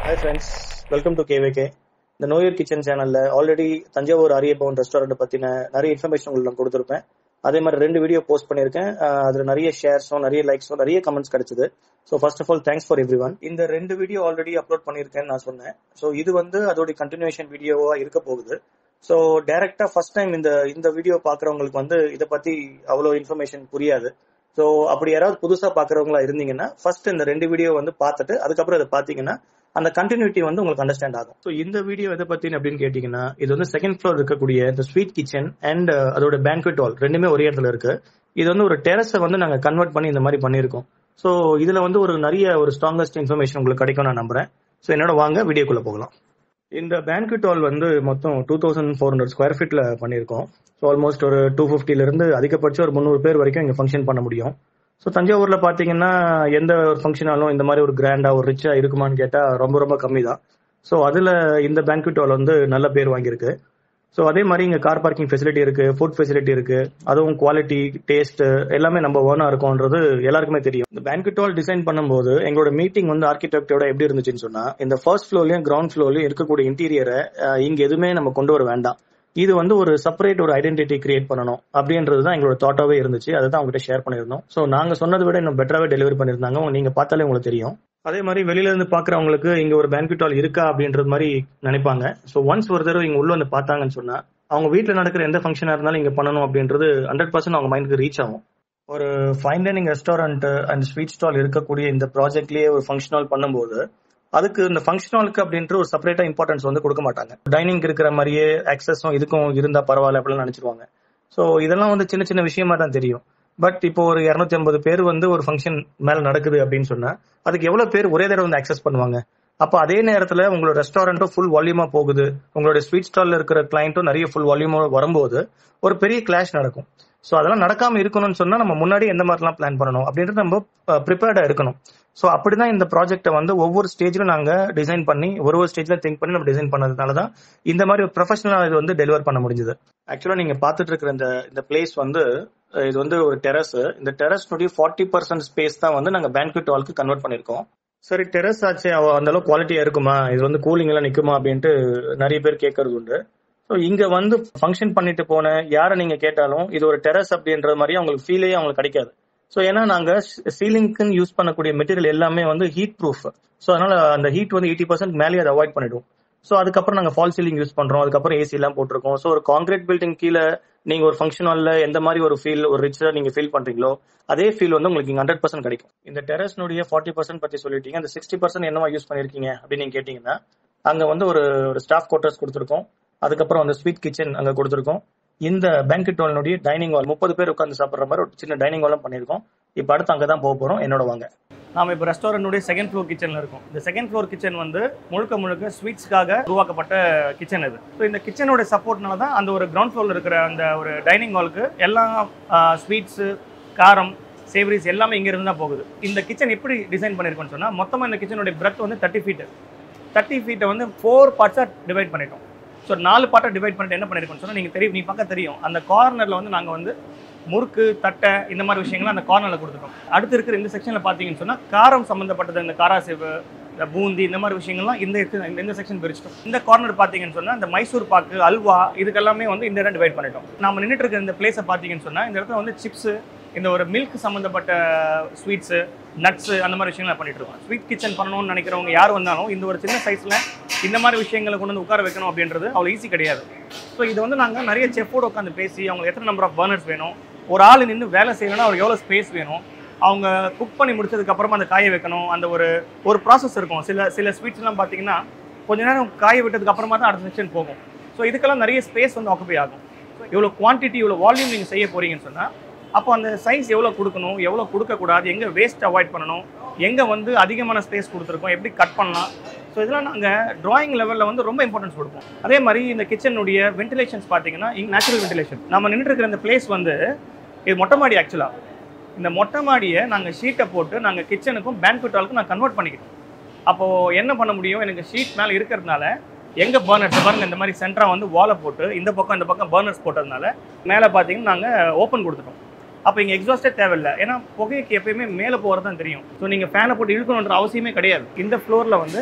hi friends welcome to KVK இந்த நோயர் kitchen சேனல்ல ஆல்ரெடி தஞ்சாவூர் அரியப்பவன் ரெஸ்டாரண்ட் பத்தின நிறைய இன்ஃபர்மேஷன் உங்களுக்கு நான் கொடுத்துருப்பேன் அதே மாதிரி ரெண்டு வீடியோ போஸ்ட் பண்ணியிருக்கேன் அஹ் அதுல நிறைய ஷேர்ஸும் நிறைய லைக்ஸும் நிறைய கமெண்ட்ஸ் கிடைச்சது so first of all thanks for everyone இந்த ரெண்டு வீடியோ ஆல்ரெடி அப்லோட் பண்ணியிருக்கேன்னு நான் சொன்னேன் ஸோ இது வந்து அதோட கண்டினியூஷன் வீடியோவா இருக்க போகுது ஸோ டைரக்டா ஃபர்ஸ்ட் டைம் இந்த இந்த வீடியோ பாக்குறவங்களுக்கு வந்து இதை பத்தி அவ்வளோ இன்ஃபர்மேஷன் புரியாது ஸோ அப்படி யாராவது புதுசா பாக்குறவங்களா இருந்தீங்கன்னா ஃபர்ஸ்ட் இந்த ரெண்டு வீடியோ வந்து பார்த்துட்டு அதுக்கப்புறம் இதை பாத்தீங்கன்னா அந்த கண்டினியூட்டி வந்து உங்களுக்கு அண்டர்ஸ்டாண்ட் ஆகும் ஸோ இந்த வீடியோ எதை பத்தி அப்படின்னு கேட்டீங்கன்னா இது வந்து செகண்ட் ஃப்ளோர் இருக்கக்கூடிய இந்த ஸ்வீட் கிச்சன் அண்ட் அதோட பேங்க்வெட் ஹால் ரெண்டுமே ஒரே இடத்துல இருக்கு இது வந்து ஒரு டெரஸை வந்து நாங்க கன்வெர்ட் பண்ணி இந்த மாதிரி பண்ணியிருக்கோம் ஸோ இதுல வந்து ஒரு நிறைய ஒரு ஸ்ட்ராங்கஸ்ட் இன்ஃபர்மேஷன் உங்களுக்கு கிடைக்கும் நான் நம்புறேன் ஸோ என்னோட வாங்க வீடியோக்குள்ள போகலாம் இந்த பேங்க்வெட் ஹால் வந்து மொத்தம் two thousand four hundred square ஃபீட்ல பண்ணியிருக்கோம் ஸோ ஆல்மோஸ்ட் ஒரு டூ ஃபிஃப்டில இருந்து அதிகபட்சம் ஒரு முந்நூறு பேர் வரைக்கும் இங்க ஃபங்க்ஷன் பண்ண முடியும் ஸோ தஞ்சாவூர்ல பாத்தீங்கன்னா எந்த ஒரு ஃபங்க்ஷனாலும் இந்த மாதிரி ஒரு கிராண்டா ஒரு ரிச்சா இருக்குமான்னு கேட்டா ரொம்ப ரொம்ப கம்மி தான் ஸோ அதுல இந்த பேங்க்வெட் ஹால் வந்து நல்ல பேர் வாங்கியிருக்கு ஸோ அதே மாதிரி இங்க கார் பார்க்கிங் ஃபெசிலிட்டி இருக்கு ஃபுட் ஃபெசிலிட்டி இருக்கு அதுவும் குவாலிட்டி டேஸ்ட் எல்லாமே நம்ம ஓனா இருக்கும்ன்றது எல்லாருக்குமே தெரியும் இந்த பேங்க்வெட் ஹால் டிசைன் பண்ணும்போது எங்களோட மீட்டிங் வந்து ஆர்கிடெக்டோட எப்படி இருந்துச்சுன்னு சொன்னா இந்த ஃபர்ஸ்ட் ஃப்ளோர்லயும் கிரவுண்ட் ஃப்ளோர்லயும் இருக்கக்கூடிய இன்டீரியரை இங்க எதுவுமே நம்ம கொண்டு வர வேண்டாம் இது வந்து ஒரு செப்பரேட் ஒரு ஐடென்டிட்டி கிரியேட் பண்ணணும் அப்படின்றது தான் எங்களோட தாட்டாவே இருந்துச்சு அதை தான் அவங்ககிட்ட ஷேர் பண்ணியிருந்தோம் ஸோ நாங்க சொன்னதை விட இன்னும் பெட்டராகவே டெலிவரி பண்ணியிருந்தாங்க நீங்க பார்த்தாலே உங்களுக்கு தெரியும் அதே மாதிரி வெளியில இருந்து பாக்குறவங்களுக்கு இங்க ஒரு பேங்க்வெட் ஹால் இருக்கா அப்படின்றது மாதிரி நினைப்பாங்க ஸோ ஒன்ஸ் ஒரு தடவை இங்க உள்ள வந்து பார்த்தாங்கன்னு சொன்னா அவங்க வீட்டில் நடக்கிற எந்த ஃபங்க்ஷனா இருந்தாலும் இங்க பண்ணணும் அப்படின்றது ஹண்ட்ரட் பர்சன்ட் அவங்க மைண்டுக்கு ரீச் ஆகும் ஒரு fine dining restaurant and sweet stall இருக்கக்கூடிய இந்த ப்ராஜெக்ட்லயே ஒரு ஃபங்க்ஷன் ஹால் பண்ணும்போது அதுக்கு இந்த ஃபங்க்ஷன் ஹாலுக்கு அப்படின்ற ஒரு செப்பரேட்டா இம்பார்ட்டன்ஸ் வந்து கொடுக்க மாட்டாங்க டைனிங் இருக்கிற மாதிரியே ஆக்சஸும் இதுக்கும் இருந்தா பரவாயில்ல அப்படின்னு நினைச்சிருவாங்க ஸோ இதெல்லாம் வந்து சின்ன சின்ன விஷயமா தான் தெரியும் பட் இப்போ ஒரு இரநூத்தி ஐம்பது பேர் வந்து ஒரு ஃபங்க்ஷன் மேல நடக்குது அப்படின்னு சொன்னா அதுக்கு எவ்வளவு பேர் ஒரே தடவை வந்து அக்சஸ் பண்ணுவாங்க அப்ப அதே நேரத்துல உங்களோட ரெஸ்டாரண்ட்டும் ஃபுல் வால்யூமா போகுது உங்களோட ஸ்வீட் ஸ்டால்ல இருக்கிற கிளைண்ட்டும் நிறைய ஃபுல் வால்யூமா வரும்போது ஒரு பெரிய கிளாஷ் நடக்கும் ஸோ அதெல்லாம் நடக்காம இருக்கணும்னு சொன்னா நம்ம முன்னாடி எந்த மாதிரிலாம் பிளான் பண்ணணும் அப்படின்றது நம்ம ப்ரிப்பேர்டா இருக்கணும் ஸோ அப்படிதான் இந்த ப்ராஜெக்ட்டை வந்து ஒவ்வொரு ஸ்டேஜ்ல நாங்க டிசைன் பண்ணி ஒரு ஒரு ஸ்டேஜ்ல திங்க் பண்ணி நம்ம டிசைன் பண்ணதுனால தான் இந்த மாதிரி ஒரு ப்ரொஃபஷனலா இது வந்து டெலிவர் பண்ண முடிஞ்சது ஆக்சுவலா நீங்க பாத்துட்டு இருக்கிற இந்த இந்த பிளேஸ் வந்து இது வந்து ஒரு டெரஸ் இந்த டெரஸ்னுடைய ஃபார்ட்டி பர்சன்ட் ஸ்பேஸ் தான் வந்து நாங்க பேங்க்வெட் ஹாலுக்கு கன்வெர்ட் பண்ணிருக்கோம் சரி டெரஸ் ஆச்சு அவ- அந்த அளவுக்கு குவாலிட்டியா இருக்குமா இது வந்து கூலிங் எல்லாம் நிக்குமா அப்படின்ட்டு நிறைய பேர் கேட்கறது உண்டு ஸோ இங்க வந்து ஃபங்க்ஷன் பண்ணிட்டு போன யாரை நீங்க கேட்டாலும் இது ஒரு டெரஸ் அப்படின்ற மாதிரி அவங்களுக்கு ஃபீலே அவங்களுக்கு கிடைக்காது ஸோ ஏன்னா நாங்க சீலிங்க்குன்னு யூஸ் பண்ணக்கூடிய மெட்டீரியல் எல்லாமே வந்து ஹீட் ப்ரூஃப் ஸோ அதனால அந்த ஹீட் வந்து எயிட்டி பர்சன்ட் மேலே அதை அவாய்ட் பண்ணிடுவோம் ஸோ அதுக்கப்புறம் நாங்க ஃபால் சீலிங் யூஸ் பண்றோம் அதுக்கப்புறம் ஏசி எல்லாம் போட்டிருக்கோம் ஸோ ஒரு கான்கிரீட் பில்டிங் கீழே நீங்க ஒரு ஃபங்க்ஷன் ஹால்ல எந்த மாதிரி ஒரு ஃபீல் ஒரு ரிச்சா நீங்க ஃபீல் பண்றீங்களோ அதே ஃபீல் வந்து உங்களுக்கு இங்க ஹண்ட்ரட் பர்சன்ட் கிடைக்கும் இந்த டெரஸ்னுடைய ஃபார்ட்டி பர்சன்ட் பத்தி சொல்லிட்டீங்க அந்த சிக்ஸ்டி பர்சன்ட் என்னவா யூஸ் பண்ணிருக்கீங்க அப்படின்னு நீங்க கேட்டீங்கன்னா அங்க வந்து ஒரு ஒரு ஸ்டாஃப் குவார்டர்ஸ் கொடுத்துருக்கோம் அதுக்கப்புறம் அந்த ஸ்வீட் கிச்சன் அங்க கொடுத்துருக்கோம் இந்த பேங்கெட் ஹால்னுடைய டைனிங் ஹால் முப்பது பேர் உட்காந்து சாப்பிடுற மாதிரி ஒரு சின்ன டைனிங் ஹாலும் பண்ணியிருக்கோம் இப்போ அடுத்து அங்கே தான் போக போறோம் என்னோட வாங்க நாம இப்போ ரெஸ்டாரண்ட்டுடைய செகண்ட் ஃப்ளோர் கிச்சனில் இருக்கோம் இந்த செகண்ட் ஃப்ளோர் கிச்சன் வந்து முழுக்க முழுக்க ஸ்வீட்ஸ்க்காக உருவாக்கப்பட்ட கிச்சன் இது ஸோ இந்த கிச்சனோட சப்போர்ட்னால தான் அந்த ஒரு கிரவுண்ட் ஃப்ளோரில் இருக்கிற அந்த ஒரு டைனிங் ஹாலுக்கு எல்லா ஸ்வீட்ஸு காரம் சேவரிஸ் எல்லாமே இங்கிருந்து தான் போகுது இந்த கிச்சன் எப்படி டிசைன் பண்ணியிருக்கோம்னு சொன்னால் மொத்தமாக இந்த கிச்சனுடைய பிரெத் வந்து தேர்ட்டி ஃபீட்டு தேர்ட்டி ஃபீட்டை வந்து ஃபோர் பார்ட்ஸாக டிவைட் பண்ணிட்டோம் ஸோ நாலு பார்ட்டாக டிவைட் பண்ணிட்டு என்ன பண்ணியிருக்கோம்னு சொன்னால் நீங்கள் தெரியும் நீ பக்கம் தெரியும் அந்த கார்னரில் வந்து நாங்கள் வந்து முறுக்கு தட்டை இந்த மாதிரி விஷயங்களை அந்த கார்னரில் கொடுத்துட்டோம் அடுத்து இருக்கிற இந்த செக்ஷனில் பார்த்தீங்கன்னு சொன்னால் காரம் சம்மந்தப்பட்டது இந்த காராசேவு இந்த பூந்தி இந்த மாதிரி விஷயங்கள்லாம் இந்த இடத்துல- இந்த- இந்த செக்ஷன் பிரிச்சிட்டோம் இந்த கார்னர் பார்த்தீங்கன்னு சொன்னால் இந்த மைசூர் பாக்கு அல்வா இதுக்கெல்லாமே வந்து இந்த இடம் டிவைட் பண்ணிட்டோம் நாம நின்றுட்டு இருக்க இந்த பிளேஸை பார்த்தீங்கன்னு சொன்னால் இந்த இடத்துல வந்து சிப்ஸு இந்த ஒரு மில்க் சம்மந்தப்பட்ட ஸ்வீட்ஸு நட்ஸு அந்த மாதிரி விஷயங்களை பண்ணிட்டு இருக்கோம் ஸ்வீட் கிச்சன் பண்ணணும்னு நினைக்கிறவங்க யார் வந்தாலும் இந்த ஒரு சின்ன சைஸில் இந்த மாதிரி விஷயங்களை கொண்டு வந்து உட்கார வைக்கணும் அப்படின்றது அவ்வளோ ஈஸி கிடையாது ஸோ இது வந்து நாங்கள் நிறைய செஃப்போடு உட்காந்து பேசி அவங்க எத்தனை நம்பர் ஆஃப் பர்னர்ஸ் வேணும் ஒரு ஆள் நின்று வேலை செய்யணும்னா அவருக்கு எவ்வளோ ஸ்பேஸ் வேணும் அவங்க குக் பண்ணி முடிச்சதுக்கு அப்புறமா அந்த காய வைக்கணும் அந்த ஒரு ஒரு ப்ராசஸ் இருக்கும் சில சில ஸ்வீட்ஸ்லாம் பார்த்தீங்கன்னா கொஞ்ச நேரம் காய விட்டதுக்கு அப்புறமா தான் அடுத்த செக்ஷன் போகும் ஸோ இதுக்கெல்லாம் நிறைய ஸ்பேஸ் வந்து ஆக்குபை ஆகும் இவ்வளோ குவான்டிட்டி இவ்வளோ வால்யூம் நீங்கள் செய்ய போறீங்கன்னு சொன்னால் அப்போ அந்த சைஸ் எவ்வளோ கொடுக்கணும் எவ்வளோ கொடுக்கக்கூடாது எங்கே வேஸ்ட் அவாய்ட் பண்ணணும் எங்கே வந்து அதிகமான ஸ்பேஸ் கொடுத்துருக்கோம் எப்படி கட் பண்ணலாம் ஸோ இதெல்லாம் நாங்கள் டிராயிங் லெவலில் வந்து ரொம்ப இம்பார்ட்டன்ஸ் கொடுப்போம் அதே மாதிரி இந்த கிச்சனுடைய வென்டிலேஷன்ஸ் பார்த்தீங்கன்னா இங்கே நேச்சுரல் வென்டிலேஷன் நம்ம நின்றுட்டு இருக்கிற இந்த பிளேஸ் வந்து இது மொட்டை மாடி ஆக்சுவலாக இந்த மொட்டை மாடியை நாங்கள் ஷீட்டை போட்டு நாங்கள் கிச்சனுக்கும் பேங்க்வெட் ஹாலுக்கும் நான் கன்வெர்ட் பண்ணிக்கிட்டோம் அப்போது என்ன பண்ண முடியும் எனக்கு ஷீட் மேலே இருக்கிறதுனால எங்கே பர்னர்ஸ் பாருங்க இந்த மாதிரி சென்டராக வந்து வாலை போட்டு இந்த பக்கம் இந்த பக்கம் பர்னர்ஸ் போட்டதுனால மேலே பார்த்தீங்கன்னா நாங்கள் ஓப்பன் கொடுத்துட்டோம் அப்போ இங்கே எக்ஸாஸ்டே தேவையில்லை ஏன்னா புகைக்கு எப்பயுமே மேலே போகிறது தான் தெரியும் ஸோ நீங்கள் ஃபேனை போட்டு இழுக்கணுன்ற அவசியமே கிடையாது இந்த ஃப்ளோரில் வந்து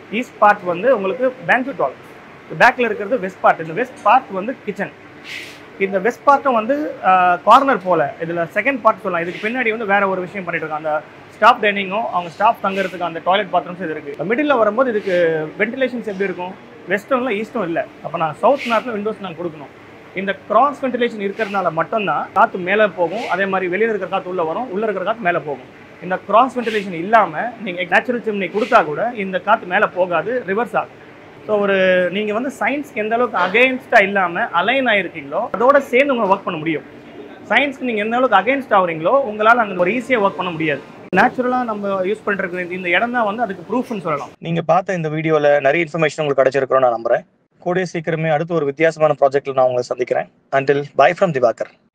ஈஸ்ட் பார்ட் வந்து உங்களுக்கு பேங்க்வெட் ஹால் பேக்கில் இருக்கிறது வெஸ்ட் பார்ட் இந்த வெஸ்ட் பார்ட் வந்து கிச்சன் இந்த வெஸ்ட் பார்ட்டும் வந்து கார்னர் போல இதில் செகண்ட் பார்ட் சொல்லலாம் இதுக்கு பின்னாடி வந்து வேற ஒரு விஷயம் பண்ணிட்டு இருக்காங்க அந்த ஸ்டாஃப் டைனிங்கும் அவங்க ஸ்டாஃப் தங்குறதுக்கு அந்த டாய்லெட் பாத்ரூம்ஸ் இது இருக்கு மிடில் வரும்போது இதுக்கு வென்டிலேஷன்ஸ் எப்படி இருக்கும் வெஸ்டர்னில் ஈஸ்டும் இல்லை அப்போ நான் சவுத் நார்த்தில் விண்டோஸ் நாங்கள் கொடுக்கணும் இந்த கிராஸ் வென்டிலேஷன் இருக்கிறதுனால மட்டும்தான் காற்று மேலே போகும் அதே மாதிரி வெளியில் இருக்கிற காற்று உள்ளே வரும் உள்ளே இருக்கிற காற்று மேலே போகும் இந்த கிராஸ் வென்டிலேஷன் இல்லாமல் நீங்கள் நேச்சுரல் சிம்னி கொடுத்தா கூட இந்த காற்று மேலே போகாது ரிவர்ஸ் ஆகும் ஸோ ஒரு நீங்கள் வந்து சயின்ஸ்க்கு எந்த அளவுக்கு அகெயின்ஸ்டாக இல்லாமல் அலைன் ஆயிருக்கீங்களோ அதோட சேர்ந்து உங்களை ஒர்க் பண்ண முடியும் சயின்ஸ்க்கு நீங்கள் எந்த அளவுக்கு அகெயின்ஸ்ட் ஆகுறீங்களோ உங்களால் அங்கே ஒரு ஈஸியாக ஒர்க் பண்ண முடியாது நேச்சுரலாக நம்ம யூஸ் பண்ணிட்டு இந்த இடம் தான் வந்து அதுக்கு ப்ரூஃப்னு சொல்லலாம் நீங்க பார்த்த இந்த வீடியோல நிறைய இன்ஃபர்மேஷன் உங்களுக்கு கிடைச்சிருக்கிறோம் நான் நம்புறேன் கூடிய சீக்கிரமே அடுத்து ஒரு வித்தியாசமான ப்ராஜெக்ட்ல நான் உங்களை சந்திக்கிறேன் அண்டில் பை ஃப்ரம் திவாகர்